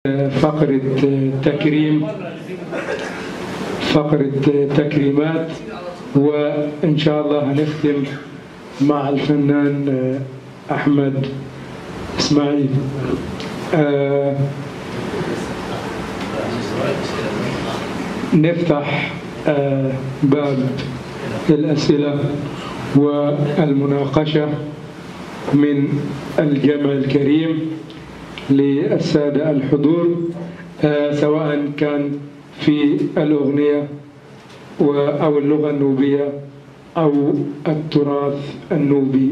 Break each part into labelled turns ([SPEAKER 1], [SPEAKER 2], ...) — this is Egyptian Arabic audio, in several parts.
[SPEAKER 1] فقرة تكريم فقرة تكريمات وإن شاء الله هنختم مع الفنان أحمد إسماعيل آه نفتح آه باب الأسئلة والمناقشة من الجمع الكريم للسادة الحضور آه سواء كان في الأغنية أو اللغة النوبية أو التراث النوبي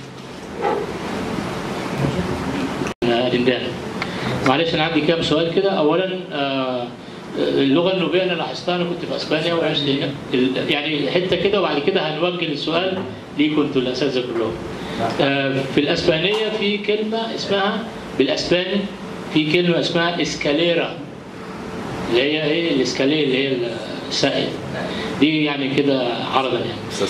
[SPEAKER 2] لندان معلش انا عندي كام سؤال كده اولا آه اللغه النوبيه انا لاحظتها انا كنت في اسبانيا وعشت هناك يعني حته كده وبعد كده هنوجه السؤال ليكم انتوا الاساتذه كلهم آه في الاسبانيه في كلمه اسمها بالاسباني في كلمه اسمها اسكاليرا اللي هي ايه الاسكاليه اللي هي السائل دي يعني كده عرضا يعني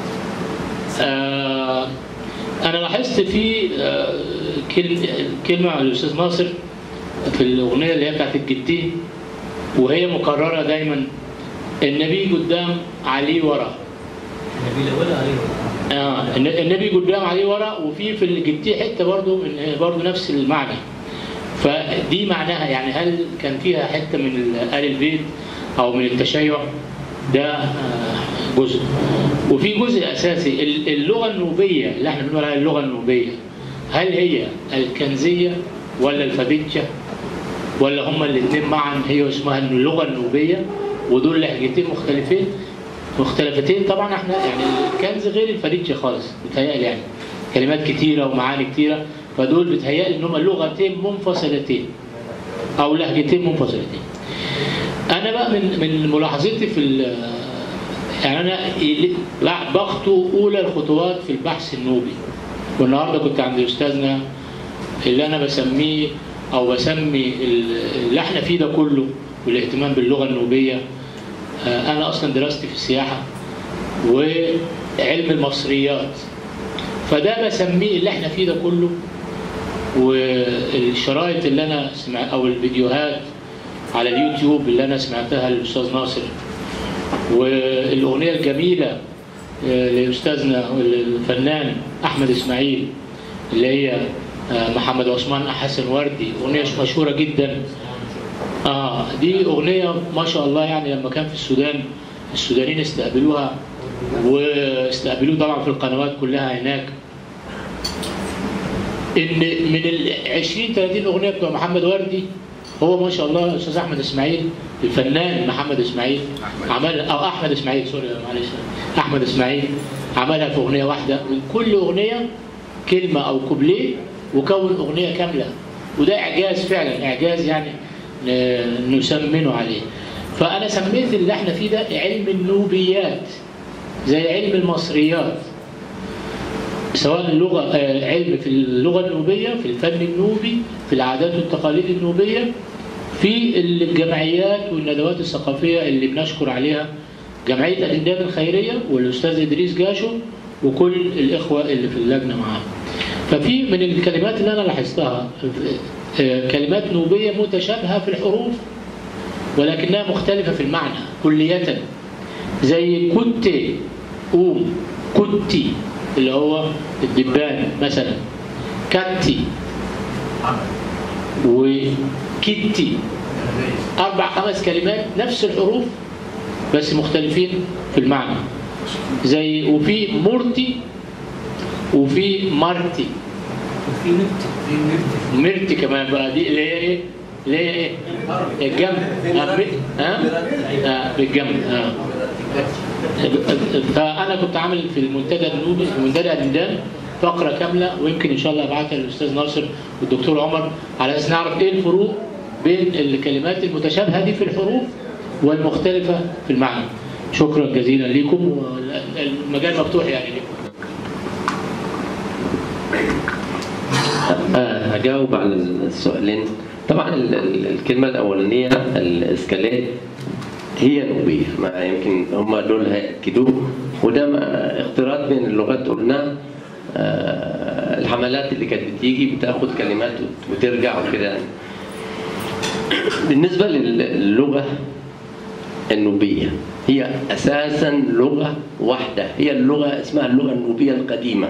[SPEAKER 2] آه انا لاحظت في آه كلمه على الاستاذ ناصر في الاغنيه اللي هي بتاعت الجدين وهي مكرره دايما النبي قدام علي ورا
[SPEAKER 3] النبي الاول علي ورا
[SPEAKER 2] اه النبي قدام عليه ورا وفي في الجديه حته برضه من برضه نفس المعنى فدي معناها يعني هل كان فيها حته من ال البيت او من التشيع ده جزء وفي جزء اساسي اللغه النوبيه اللي احنا بنقول عليها اللغه النوبيه هل هي الكنزيه ولا الفابيتشا ولا هما الاثنين معا هي اسمها اللغه النوبيه ودول لهجتين مختلفين مختلفتين طبعا احنا يعني الكنز غير الفريدجة خالص بتهيألي يعني كلمات كتيرة ومعاني كتيرة فدول بتهيألي ان هم لغتين منفصلتين او لهجتين منفصلتين انا بقى من من ملاحظتي في يعني انا بخطو اولى الخطوات في البحث النوبي والنهارده كنت عند استاذنا اللي انا بسميه او بسمي اللي احنا فيه ده كله والاهتمام باللغه النوبيه انا اصلا دراستي في السياحه وعلم المصريات فده بسميه اللي احنا فيه ده كله والشرايط اللي انا سمع او الفيديوهات على اليوتيوب اللي انا سمعتها للاستاذ ناصر والاغنيه الجميله لاستاذنا الفنان احمد اسماعيل اللي هي محمد عثمان حسن وردي اغنيه مشهوره جدا اه دي اغنيه ما شاء الله يعني لما كان في السودان السودانيين استقبلوها واستقبلوه طبعا في القنوات كلها هناك ان من ال 20 30 اغنيه بتوع محمد وردي هو ما شاء الله الاستاذ احمد اسماعيل الفنان محمد اسماعيل عمل او احمد اسماعيل سوري معلش احمد اسماعيل عملها في اغنيه واحده من كل اغنيه كلمه او كوبليه وكون اغنيه كامله وده اعجاز فعلا اعجاز يعني نسمنه عليه فأنا سميت اللي احنا فيه ده علم النوبيات زي علم المصريات سواء اللغة علم في اللغة النوبية في الفن النوبي في العادات والتقاليد النوبية في الجمعيات والندوات الثقافية اللي بنشكر عليها جمعية الإنداد الخيرية والأستاذ إدريس جاشو وكل الإخوة اللي في اللجنة معاه ففي من الكلمات اللي أنا لاحظتها كلمات نوبية متشابهة في الحروف ولكنها مختلفة في المعنى كلية زي كنت قوم كنتي اللي هو الدبان مثلا كتي وكتي أربع خمس كلمات نفس الحروف بس مختلفين في المعنى زي وفي مرتي وفي مرتي
[SPEAKER 3] وفي نبتة في نبتة
[SPEAKER 2] مرتي كمان بقى دي اللي هي ايه؟ اللي هي ايه؟ الجنب ها؟ ها؟ آه بالجنب اه فانا كنت عامل في المنتدى النوبي في منتدى الندان فقره كامله ويمكن ان شاء الله ابعتها للاستاذ ناصر والدكتور عمر على اساس نعرف ايه الفروق بين الكلمات المتشابهه دي في الحروف والمختلفه في المعنى. شكرا جزيلا لكم والمجال مفتوح يعني لكم.
[SPEAKER 4] هجاوب على السؤالين طبعا ال- ال- الكلمة الأولانية الإسكالات هي نوبية ما يمكن هم دول هيأكدوه وده ما- اختلاط بين اللغات قلنا آه، الحملات اللي كانت بتيجي بتاخد كلمات وت- وترجع وكده بالنسبة للغة النوبية هي أساسا لغة واحدة هي اللغة اسمها اللغة النوبية القديمة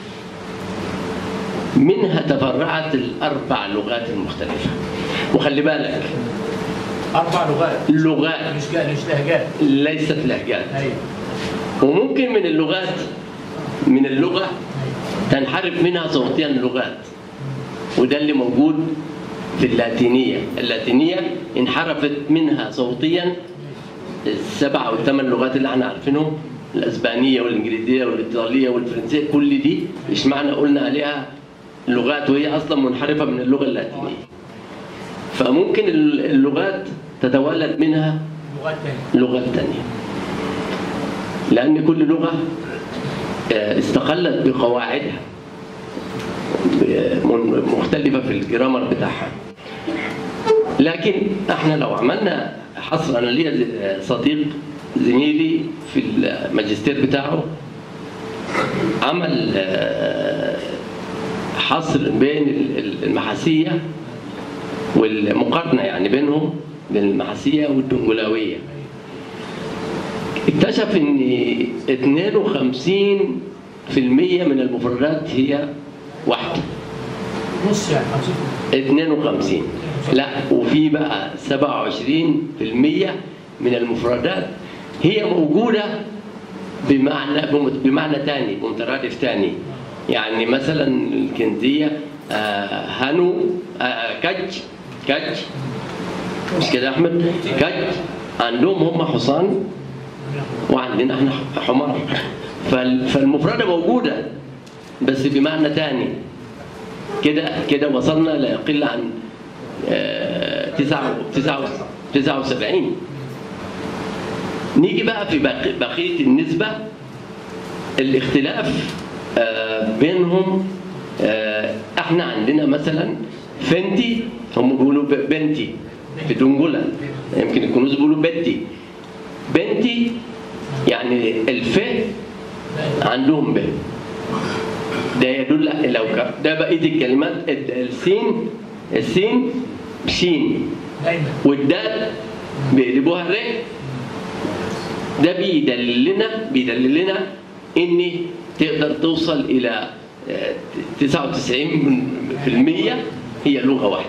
[SPEAKER 4] منها تفرعت الأربع لغات المختلفة وخلي بالك
[SPEAKER 2] اربع لغات
[SPEAKER 4] اللغات
[SPEAKER 2] مش جا- مش لهجات
[SPEAKER 4] ليست لهجات
[SPEAKER 2] ايوه
[SPEAKER 4] وممكن من اللغات من اللغة تنحرف منها صوتيا لغات وده اللي موجود في اللاتينية اللاتينية انحرفت منها صوتيا السبع أو الثمان لغات اللي احنا عارفينهم الأسبانية والإنجليزية والإيطالية والفرنسية كل دي إيش معنى قلنا عليها لغات وهي أصلا منحرفة من اللغة اللاتينية فممكن اللغات تتولد منها
[SPEAKER 2] لغات تانية
[SPEAKER 4] لغة تانية لأن كل لغة آه، استقلت بقواعدها ب- من- مختلفة في الجرامر بتاعها لكن احنا لو عملنا حصر انا ليا ز- صديق زميلي في الماجستير بتاعه عمل آه، حصر بين ال- ال- المحاسية والمقارنة يعني بينهم بين المحاسية والدنجلاوية اكتشف ان 52% من المفردات هي واحده
[SPEAKER 2] نص يعني 50
[SPEAKER 4] 52 لا وفي بقى 27% من المفردات هي موجوده بمعنى بمعنى ثاني بمترادف ثاني يعني مثلا الكنديه آه، هنو آه، كج كج مش كده يا احمد كج عندهم هم حصان وعندنا احنا حمار فال- فالمفردة موجودة بس بمعنى تاني كده كده وصلنا لا يقل عن آه، تسعة تسعة تسعة وسبعين نيجي بقى في بقي- بقية النسبة الاختلاف آه، بينهم آه، احنا عندنا مثلا فنتي هم بيقولوا ب- بنتي في دنجلة يمكن يكونوا بيقولوا بنتي بنتي يعني الف عندهم ب ده يدل لو ك- ده بقيه الكلمات ال- السين السين شين
[SPEAKER 2] دايما
[SPEAKER 4] والدال بيقلبوها ر ده بيدلل لنا بيدلل لنا ان تقدر توصل الى آه، 99% هي لغه واحده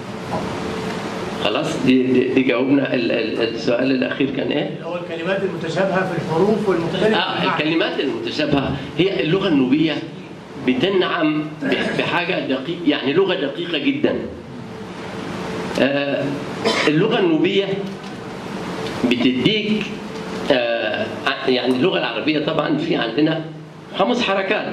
[SPEAKER 4] خلاص دي, دي, دي جاوبنا ال- ال- السؤال الاخير كان ايه؟
[SPEAKER 2] اللي هو الكلمات المتشابهه في الحروف والمختلفه
[SPEAKER 4] آه
[SPEAKER 2] في المعنى.
[SPEAKER 4] الكلمات المتشابهة هي اللغة النوبية بتنعم ب- بحاجة دقيقة يعني لغة دقيقة جدا آه اللغة النوبية بتديك آه ع- يعني اللغة العربية طبعا في عندنا خمس حركات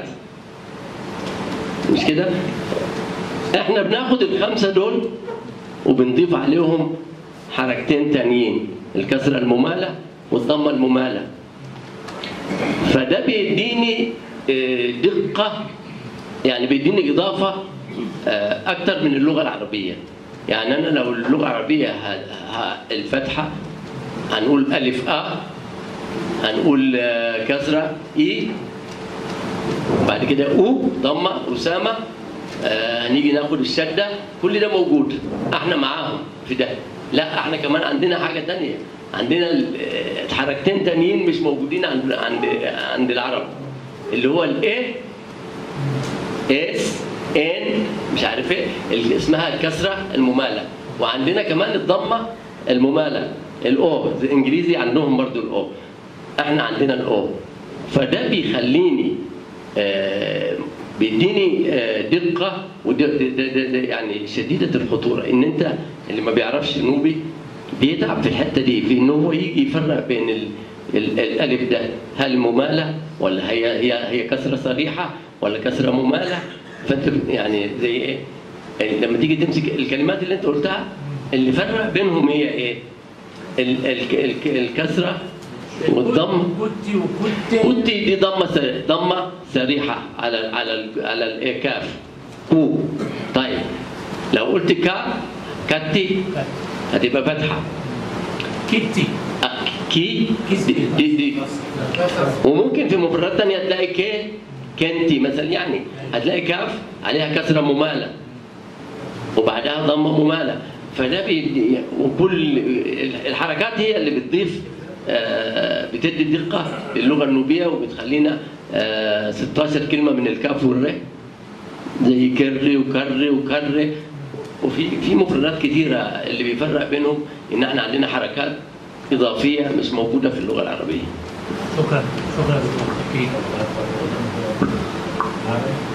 [SPEAKER 4] مش كده؟ احنا بناخد الخمسة دول وبنضيف عليهم حركتين تانيين الكسرة الممالة والضمة الممالة فده بيديني آه، دقة يعني بيديني إضافة آه، أكتر من اللغة العربية يعني أنا لو اللغة العربية ه- ه- الفتحة هنقول ألف أ هنقول آه، كسرة إي بعد كده أو ضمة أسامة آه، هنيجي ناخد الشدة كل ده موجود احنا معاهم في ده لا احنا كمان عندنا حاجة تانية عندنا ال- آه، حركتين تانيين مش موجودين عند عند عند العرب اللي هو الايه اس ان مش عارف ايه اللي اسمها الكسرة الممالة وعندنا كمان الضمة الممالة الاو الانجليزي عندهم برضو الاو احنا عندنا الاو فده بيخليني آه، بيديني آه، دقة وده ده ده ده ده يعني شديدة الخطورة ان انت اللي ما بيعرفش نوبي بيتعب في الحتة دي في ان هو يجي يفرق بين ال ال- الالف ده هل ممالة ولا هي هي هي كسرة صريحة ولا كسرة ممالة فانت يعني زي ايه يعني لما تيجي تمسك الكلمات اللي انت قلتها اللي فرق بينهم هي ايه ال- ال- ال- الكسرة والضم
[SPEAKER 2] كنتي وكنت
[SPEAKER 4] كنت دي ضمه س- ضمه صريحه على ال على ال على الكاف كو طيب لو قلت كا كتي هتبقى فتحه
[SPEAKER 2] كتي
[SPEAKER 4] أ- كي دي, دي, دي وممكن في مفردات تانية تلاقي كي كنتي مثلا يعني هتلاقي كاف عليها كسرة ممالة وبعدها ضمة ممالة فده بيدي وكل الحركات هي اللي بتضيف آه، بتدي دقه للغه النوبيه وبتخلينا آه، 16 كلمه من الكاف والري زي كري وكري وكري وفي في مفردات كثيره اللي بيفرق بينهم ان احنا عندنا حركات اضافيه مش موجوده في اللغه العربيه
[SPEAKER 3] شكرا شكرا دكتور أكيد.